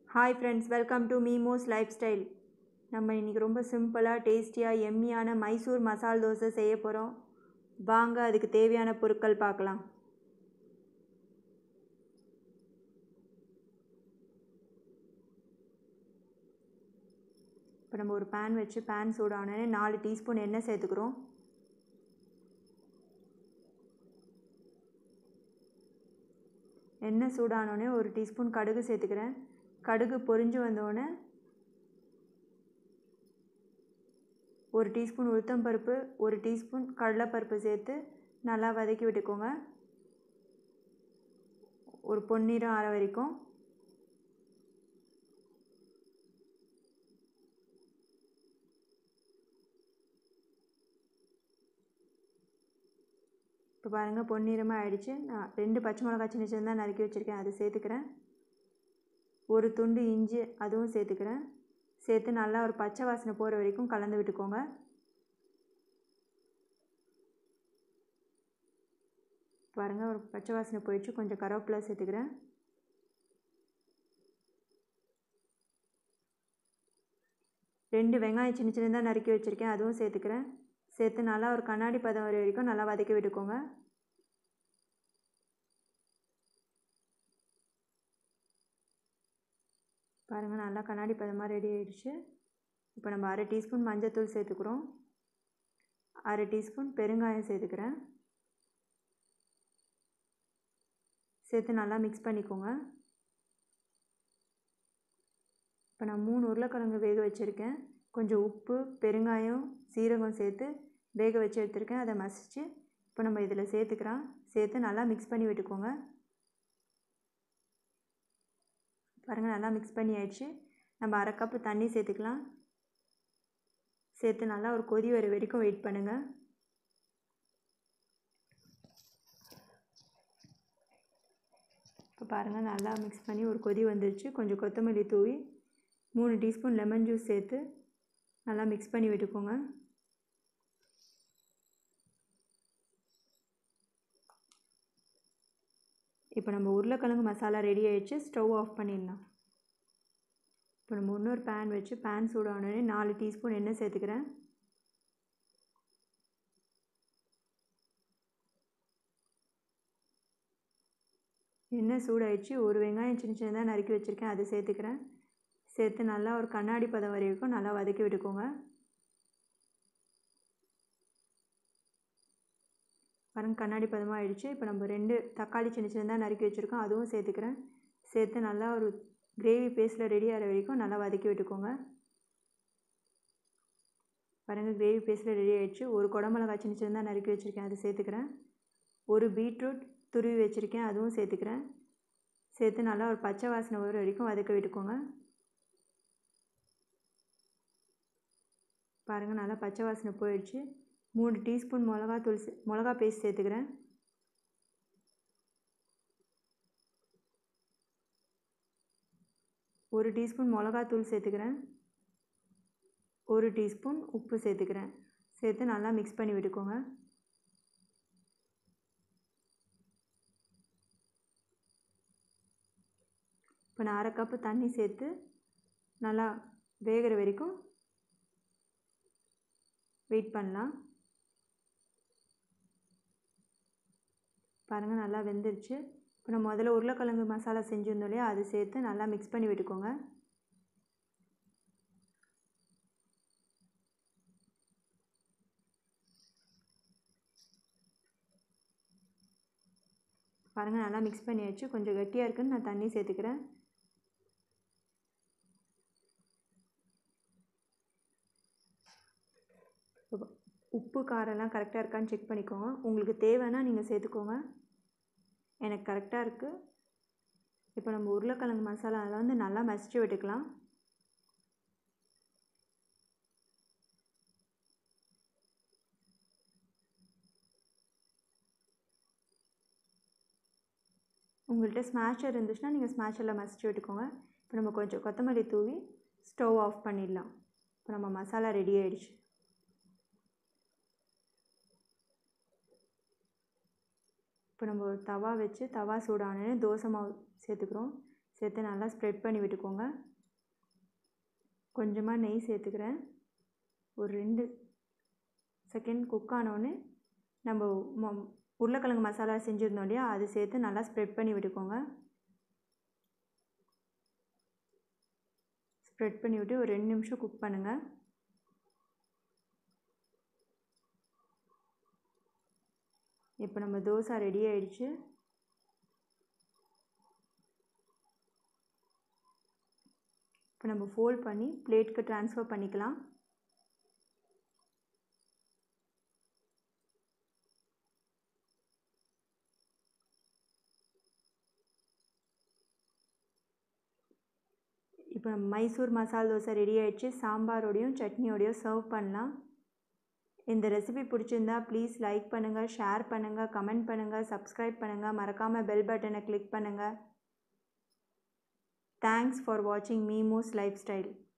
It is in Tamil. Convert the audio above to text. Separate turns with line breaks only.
ஹாய் ஃப்ரெண்ட்ஸ் வெல்கம் டு மீமோஸ் லைஃப் ஸ்டைல் நம்ம இன்றைக்கி ரொம்ப சிம்பிளாக டேஸ்டியாக எம்மியான மைசூர் மசால் தோசை செய்ய போகிறோம் வாங்க அதுக்கு தேவையான பொருட்கள் பார்க்கலாம் இப்போ நம்ம ஒரு பேன் வச்சு பேன் சூடானே நாலு டீஸ்பூன் எண்ணெய் சேர்த்துக்கிறோம் எண்ணெய் சூடானோடனே ஒரு டீஸ்பூன் கடுகு சேர்த்துக்கிறேன் கடுகு பொரிஞ்சு வந்தோடனே ஒரு டீஸ்பூன் உளுத்தம்பருப்பு ஒரு டீஸ்பூன் கடலைப்பருப்பு சேர்த்து நல்லா வதக்கி விட்டுக்கோங்க ஒரு பொன்னிறம் ஆற வரைக்கும் இப்போ பாருங்கள் பொன்னிறமாக ஆயிடுச்சு நான் ரெண்டு பச்சை மிளகா சின்ன சின்னதாக நறுக்கி வச்சுருக்கேன் அது சேர்த்துக்கிறேன் ஒரு துண்டு இஞ்சி அதுவும் சேர்த்துக்கிறேன் சேர்த்து நல்லா ஒரு பச்சை வாசனை போகிற வரைக்கும் கலந்து விட்டுக்கோங்க பாருங்கள் ஒரு பச்சை வாசனை போயிடுச்சு கொஞ்சம் கருவேப்பிலை சேர்த்துக்கிறேன் ரெண்டு வெங்காயம் சின்ன சின்னதாக நறுக்கி வச்சுருக்கேன் அதுவும் சேர்த்துக்கிறேன் சேர்த்து நல்லா ஒரு கண்ணாடி பதம் வர வரைக்கும் நல்லா வதக்கி விட்டுக்கோங்க பாருங்கள் நல்லா கண்ணாடி பதமாக ரெடி ஆகிடுச்சு இப்போ நம்ம அரை டீஸ்பூன் மஞ்சத்தூள் சேர்த்துக்கிறோம் அரை டீஸ்பூன் பெருங்காயம் சேர்த்துக்கிறேன் சேர்த்து நல்லா மிக்ஸ் பண்ணிக்கோங்க இப்போ நான் மூணு உருளைக்கிழங்கு வேக வச்சுருக்கேன் கொஞ்சம் உப்பு பெருங்காயம் சீரகம் சேர்த்து வேக வச்சு எடுத்துருக்கேன் அதை மசித்து இப்போ நம்ம இதில் சேர்த்துக்கிறோம் சேர்த்து நல்லா மிக்ஸ் பண்ணி விட்டுக்கோங்க பாருங்கள் நல்லா மிக்ஸ் பண்ணி ஆயிடுச்சு நம்ம அரை கப்பு தண்ணி சேர்த்துக்கலாம் சேர்த்து நல்லா ஒரு கொதி வர வரைக்கும் வெயிட் பண்ணுங்கள் இப்போ பாருங்கள் நல்லா மிக்ஸ் பண்ணி ஒரு கொதி வந்துருச்சு கொஞ்சம் கொத்தமல்லி தூவி மூணு டீஸ்பூன் லெமன் ஜூஸ் சேர்த்து நல்லா மிக்ஸ் பண்ணி விட்டுக்கோங்க இப்போ நம்ம உருளைக்கிழங்கு மசாலா ரெடி ஆகிடுச்சு ஸ்டவ் ஆஃப் பண்ணிடலாம் இப்போ நம்ம இன்னொரு பேன் வச்சு பேன் சூடானோடனே நாலு டீஸ்பூன் எண்ணெய் சேர்த்துக்கிறேன் எண்ணெய் சூடாயிடுச்சு ஒரு வெங்காயம் சின்ன சின்னதாக நறுக்கி வச்சுருக்கேன் அதை சேர்த்துக்கிறேன் சேர்த்து நல்லா ஒரு கண்ணாடி பதம் வரைக்கும் நல்லா வதக்கி விட்டுக்கோங்க பாருங்க கண்ணாடி பதமாக ஆயிடுச்சு இப்போ நம்ம ரெண்டு தக்காளி சின்ன சின்னதாக நறுக்கி வச்சுருக்கோம் அதுவும் சேர்த்துக்கிறேன் சேர்த்து நல்லா ஒரு கிரேவி பேஸ்ட்டில் ரெடி ஆகிற வரைக்கும் நல்லா வதக்கி விட்டுக்கோங்க பாருங்கள் கிரேவி பேஸ்ட்டில் ரெடி ஆகிடுச்சு ஒரு குடமிளகா சின்ன சின்னதாக நறுக்கி வச்சுருக்கேன் அதை சேர்த்துக்கிறேன் ஒரு பீட்ரூட் துருவி வச்சுருக்கேன் அதுவும் சேர்த்துக்கிறேன் சேர்த்து நல்லா ஒரு பச்சை வாசனை வர வரைக்கும் வதக்க விட்டுக்கோங்க பாருங்கள் நல்லா பச்சை வாசனை போயிடுச்சு மூணு டீஸ்பூன் மிளகா தூள் மிளகா பேஸ்ட் சேர்த்துக்கிறேன் ஒரு டீஸ்பூன் மிளகா தூள் சேர்த்துக்கிறேன் ஒரு டீஸ்பூன் உப்பு சேர்த்துக்கிறேன் சேர்த்து நல்லா மிக்ஸ் பண்ணி விட்டுக்கோங்க இப்போ நான் அரை கப்பு தண்ணி சேர்த்து நல்லா வேகிற வரைக்கும் வெயிட் பண்ணலாம் பாருங்கள் நல்லா வெந்துருச்சு இப்போ நம்ம முதல்ல உருளைக்கிழங்கு மசாலா செஞ்சுருந்தோம் இல்லையா அது சேர்த்து நல்லா மிக்ஸ் பண்ணி விட்டுக்கோங்க பாருங்கள் நல்லா மிக்ஸ் பண்ணியாச்சு கொஞ்சம் கட்டியாக இருக்குன்னு நான் தண்ணி சேர்த்துக்கிறேன் உப்பு காரெல்லாம் கரெக்டாக இருக்கான்னு செக் பண்ணிக்கோங்க உங்களுக்கு தேவைன்னா நீங்கள் சேர்த்துக்கோங்க எனக்கு கரெக்டாக இருக்குது இப்போ நம்ம உருளைக்கிழங்கு மசாலா அதை வந்து நல்லா மசிச்சு விட்டுக்கலாம் உங்கள்கிட்ட ஸ்மாஷர் இருந்துச்சுன்னா நீங்கள் ஸ்மாஷரில் மசிச்சு விட்டுக்கோங்க இப்போ நம்ம கொஞ்சம் கொத்தமல்லி தூவி ஸ்டவ் ஆஃப் பண்ணிடலாம் இப்போ நம்ம மசாலா ரெடி ஆகிடுச்சு இப்போ நம்ம ஒரு தவா வச்சு தவா சூடானே தோசை மாவு சேர்த்துக்கிறோம் சேர்த்து நல்லா ஸ்ப்ரெட் பண்ணி விட்டுக்கோங்க கொஞ்சமாக நெய் சேர்த்துக்கிறேன் ஒரு ரெண்டு செகண்ட் குக் ஆனோடனே நம்ம ம உருளைக்கிழங்கு மசாலா செஞ்சுருந்தோம் இல்லையா அது சேர்த்து நல்லா ஸ்ப்ரெட் பண்ணி விட்டுக்கோங்க ஸ்ப்ரெட் பண்ணி விட்டு ஒரு ரெண்டு நிமிஷம் குக் பண்ணுங்கள் இப்போ நம்ம தோசை ரெடி ஆயிடுச்சு இப்போ நம்ம ஃபோல்ட் பண்ணி பிளேட்க்கு ட்ரான்ஸ்ஃபர் பண்ணிக்கலாம் இப்போ மைசூர் மசால் தோசை ரெடி ஆயிடுச்சு சாம்பாரோடையும் சட்னியோடையும் சர்வ் பண்ணலாம் இந்த ரெசிபி பிடிச்சிருந்தா ப்ளீஸ் லைக் பண்ணுங்கள் ஷேர் பண்ணுங்கள் கமெண்ட் பண்ணுங்கள் சப்ஸ்கிரைப் பண்ணுங்கள் மறக்காமல் பெல் பட்டனை கிளிக் பண்ணுங்கள் தேங்க்ஸ் ஃபார் வாட்சிங் மீமோஸ் லைஃப் ஸ்டைல்